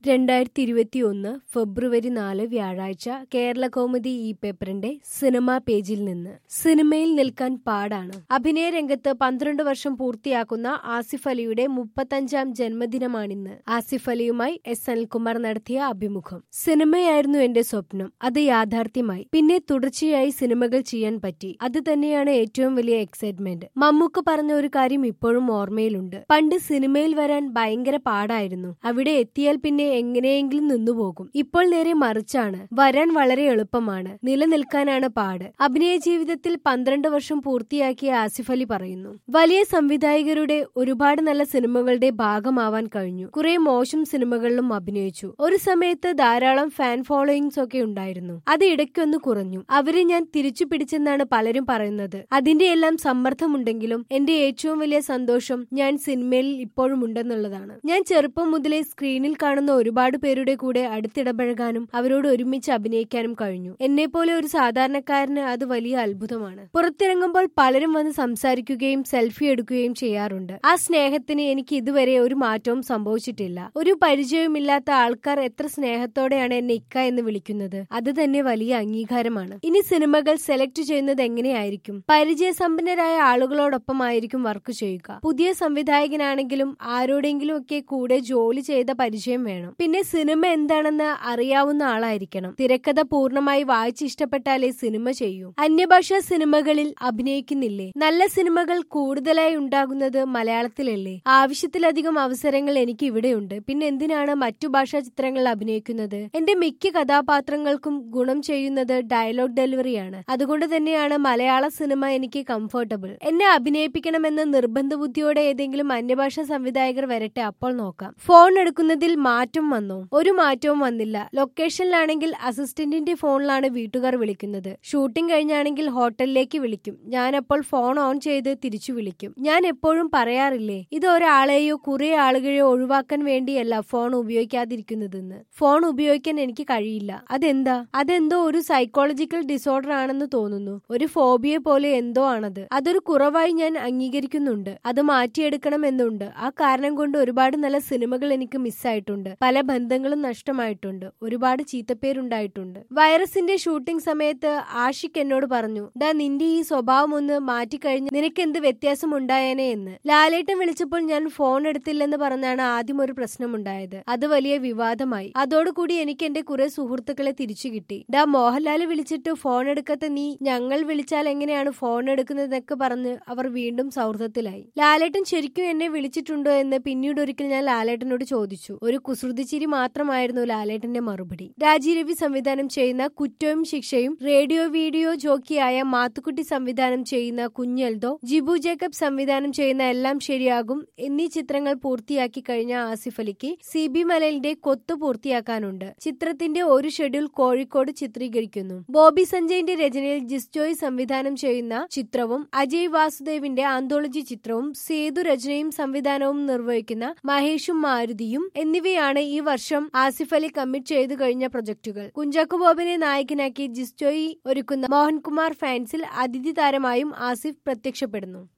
രണ്ടായിരത്തി ഇരുപത്തിയൊന്ന് ഫെബ്രുവരി നാല് വ്യാഴാഴ്ച കേരള കൗമുദി ഈ പേപ്പറിന്റെ സിനിമാ പേജിൽ നിന്ന് സിനിമയിൽ നിൽക്കാൻ പാടാണ് അഭിനയ രംഗത്ത് പന്ത്രണ്ട് വർഷം പൂർത്തിയാക്കുന്ന ആസിഫ് അലിയുടെ മുപ്പത്തഞ്ചാം ജന്മദിനമാണിന്ന് ആസിഫ് അലിയുമായി എസ് അനിൽകുമാർ നടത്തിയ അഭിമുഖം സിനിമയായിരുന്നു എന്റെ സ്വപ്നം അത് യാഥാർത്ഥ്യമായി പിന്നെ തുടർച്ചയായി സിനിമകൾ ചെയ്യാൻ പറ്റി അത് തന്നെയാണ് ഏറ്റവും വലിയ എക്സൈറ്റ്മെന്റ് മമ്മൂക്ക പറഞ്ഞ ഒരു കാര്യം ഇപ്പോഴും ഓർമ്മയിലുണ്ട് പണ്ട് സിനിമയിൽ വരാൻ ഭയങ്കര പാടായിരുന്നു അവിടെ എത്തിയാൽ പിന്നെ എങ്ങനെയെങ്കിലും നിന്നുപോകും ഇപ്പോൾ നേരെ മറിച്ചാണ് വരാൻ വളരെ എളുപ്പമാണ് നിലനിൽക്കാനാണ് പാട് അഭിനയ ജീവിതത്തിൽ പന്ത്രണ്ട് വർഷം പൂർത്തിയാക്കിയ ആസിഫ് അലി പറയുന്നു വലിയ സംവിധായകരുടെ ഒരുപാട് നല്ല സിനിമകളുടെ ഭാഗമാവാൻ കഴിഞ്ഞു കുറെ മോശം സിനിമകളിലും അഭിനയിച്ചു ഒരു സമയത്ത് ധാരാളം ഫാൻ ഫോളോയിങ്സ് ഒക്കെ ഉണ്ടായിരുന്നു അത് ഇടയ്ക്കൊന്ന് കുറഞ്ഞു അവരെ ഞാൻ തിരിച്ചു പിടിച്ചെന്നാണ് പലരും പറയുന്നത് അതിന്റെ എല്ലാം സമ്മർദ്ദമുണ്ടെങ്കിലും എന്റെ ഏറ്റവും വലിയ സന്തോഷം ഞാൻ സിനിമയിൽ ഇപ്പോഴും ഉണ്ടെന്നുള്ളതാണ് ഞാൻ ചെറുപ്പം മുതലേ സ്ക്രീനിൽ കാണുന്ന ഒരുപാട് പേരുടെ കൂടെ അടുത്തിടപഴകാനും അവരോട് ഒരുമിച്ച് അഭിനയിക്കാനും കഴിഞ്ഞു എന്നെ പോലെ ഒരു സാധാരണക്കാരന് അത് വലിയ അത്ഭുതമാണ് പുറത്തിറങ്ങുമ്പോൾ പലരും വന്ന് സംസാരിക്കുകയും സെൽഫി എടുക്കുകയും ചെയ്യാറുണ്ട് ആ സ്നേഹത്തിന് എനിക്ക് ഇതുവരെ ഒരു മാറ്റവും സംഭവിച്ചിട്ടില്ല ഒരു പരിചയവുമില്ലാത്ത ആൾക്കാർ എത്ര സ്നേഹത്തോടെയാണ് എന്നെ ഇക്ക എന്ന് വിളിക്കുന്നത് അത് തന്നെ വലിയ അംഗീകാരമാണ് ഇനി സിനിമകൾ സെലക്ട് ചെയ്യുന്നത് എങ്ങനെയായിരിക്കും പരിചയസമ്പന്നരായ ആളുകളോടൊപ്പമായിരിക്കും വർക്ക് ചെയ്യുക പുതിയ സംവിധായകനാണെങ്കിലും ആരോടെങ്കിലും ഒക്കെ കൂടെ ജോലി ചെയ്ത പരിചയം വേണം പിന്നെ സിനിമ എന്താണെന്ന് അറിയാവുന്ന ആളായിരിക്കണം തിരക്കഥ പൂർണ്ണമായി വായിച്ചിഷ്ടപ്പെട്ടാലേ സിനിമ ചെയ്യൂ അന്യഭാഷാ സിനിമകളിൽ അഭിനയിക്കുന്നില്ലേ നല്ല സിനിമകൾ കൂടുതലായി ഉണ്ടാകുന്നത് മലയാളത്തിലല്ലേ ആവശ്യത്തിലധികം അവസരങ്ങൾ എനിക്ക് ഇവിടെയുണ്ട് പിന്നെ എന്തിനാണ് മറ്റു ഭാഷാ ചിത്രങ്ങളിൽ അഭിനയിക്കുന്നത് എന്റെ മിക്ക കഥാപാത്രങ്ങൾക്കും ഗുണം ചെയ്യുന്നത് ഡയലോഗ് ഡെലിവറിയാണ് അതുകൊണ്ട് തന്നെയാണ് മലയാള സിനിമ എനിക്ക് കംഫർട്ടബിൾ എന്നെ അഭിനയിപ്പിക്കണമെന്ന് നിർബന്ധ ബുദ്ധിയോടെ ഏതെങ്കിലും അന്യഭാഷാ സംവിധായകർ വരട്ടെ അപ്പോൾ നോക്കാം ഫോൺ എടുക്കുന്നതിൽ മാറ്റം വന്നോ ഒരു മാറ്റവും വന്നില്ല ലൊക്കേഷനിലാണെങ്കിൽ അസിസ്റ്റന്റിന്റെ ഫോണിലാണ് വീട്ടുകാർ വിളിക്കുന്നത് ഷൂട്ടിംഗ് കഴിഞ്ഞാണെങ്കിൽ ഹോട്ടലിലേക്ക് വിളിക്കും ഞാൻ അപ്പോൾ ഫോൺ ഓൺ ചെയ്ത് തിരിച്ചു വിളിക്കും ഞാൻ എപ്പോഴും പറയാറില്ലേ ഇത് ഒരാളെയോ കുറെ ആളുകളെയോ ഒഴിവാക്കാൻ വേണ്ടിയല്ല ഫോൺ ഉപയോഗിക്കാതിരിക്കുന്നതെന്ന് ഫോൺ ഉപയോഗിക്കാൻ എനിക്ക് കഴിയില്ല അതെന്താ അതെന്തോ ഒരു സൈക്കോളജിക്കൽ ഡിസോർഡർ ആണെന്ന് തോന്നുന്നു ഒരു ഫോബിയെ പോലെ എന്തോ ആണത് അതൊരു കുറവായി ഞാൻ അംഗീകരിക്കുന്നുണ്ട് അത് മാറ്റിയെടുക്കണം എന്നുണ്ട് ആ കാരണം കൊണ്ട് ഒരുപാട് നല്ല സിനിമകൾ എനിക്ക് മിസ്സായിട്ടുണ്ട് പല ബന്ധങ്ങളും നഷ്ടമായിട്ടുണ്ട് ഒരുപാട് ചീത്തപ്പേരുണ്ടായിട്ടുണ്ട് വൈറസിന്റെ ഷൂട്ടിംഗ് സമയത്ത് ആഷിഖ് എന്നോട് പറഞ്ഞു ഡാ നിന്റെ ഈ സ്വഭാവം ഒന്ന് മാറ്റിക്കഴിഞ്ഞ് നിനക്ക് എന്ത് വ്യത്യാസം ഉണ്ടായേനെ എന്ന് ലാലേട്ടൻ വിളിച്ചപ്പോൾ ഞാൻ ഫോൺ എടുത്തില്ലെന്ന് പറഞ്ഞാണ് ആദ്യം ഒരു പ്രശ്നമുണ്ടായത് അത് വലിയ വിവാദമായി അതോടുകൂടി എനിക്ക് എന്റെ കുറെ സുഹൃത്തുക്കളെ തിരിച്ചു കിട്ടി ഡാ മോഹൻലാൽ വിളിച്ചിട്ട് ഫോൺ എടുക്കാത്ത നീ ഞങ്ങൾ വിളിച്ചാൽ എങ്ങനെയാണ് ഫോൺ എടുക്കുന്നതെന്നൊക്കെ പറഞ്ഞ് അവർ വീണ്ടും സൗഹൃദത്തിലായി ലാലേട്ടൻ ശരിക്കും എന്നെ വിളിച്ചിട്ടുണ്ടോ എന്ന് പിന്നീട് ഒരിക്കൽ ഞാൻ ലാലേട്ടനോട് ചോദിച്ചു ഒരു കുസൃതിച്ചിരി മാത്രമായിരുന്നു ലാലേട്ടന്റെ മറുപടി രാജീവ് രവി സംവിധാനം ചെയ്യുന്ന കുറ്റവും ശിക്ഷയും റേഡിയോ വീഡിയോ ജോക്കിയായ മാത്തുക്കുട്ടി സംവിധാനം ചെയ്യുന്ന കുഞ്ഞൽദോ ജിബു ജേക്കബ് സംവിധാനം ചെയ്യുന്ന എല്ലാം ശരിയാകും എന്നീ ചിത്രങ്ങൾ പൂർത്തിയാക്കി കഴിഞ്ഞ ആസിഫ് അലിക്ക് സി ബി മലയിലിന്റെ കൊത്തു പൂർത്തിയാക്കാനുണ്ട് ചിത്രത്തിന്റെ ഒരു ഷെഡ്യൂൾ കോഴിക്കോട് ചിത്രീകരിക്കുന്നു ബോബി സഞ്ജയിന്റെ രചനയിൽ ജിസ്ജോയ് സംവിധാനം ചെയ്യുന്ന ചിത്രവും അജയ് വാസുദേവിന്റെ ആന്തോളജി ചിത്രവും സേതു രചനയും സംവിധാനവും നിർവഹിക്കുന്ന മഹേഷും മാരുതിയും എന്നിവയാണ് ഈ വർഷം ആസിഫ് അലി കമ്മിറ്റ് ചെയ്തു കഴിഞ്ഞ പ്രൊജക്ടുകൾ കുഞ്ചാക്കോ ബോബിനെ നായകനാക്കി ജിസ്ജോയി ഒരുക്കുന്ന മോഹൻകുമാർ ഫാൻസിൽ അതിഥി താരമായും ആസിഫ് പ്രത്യക്ഷപ്പെടുന്നു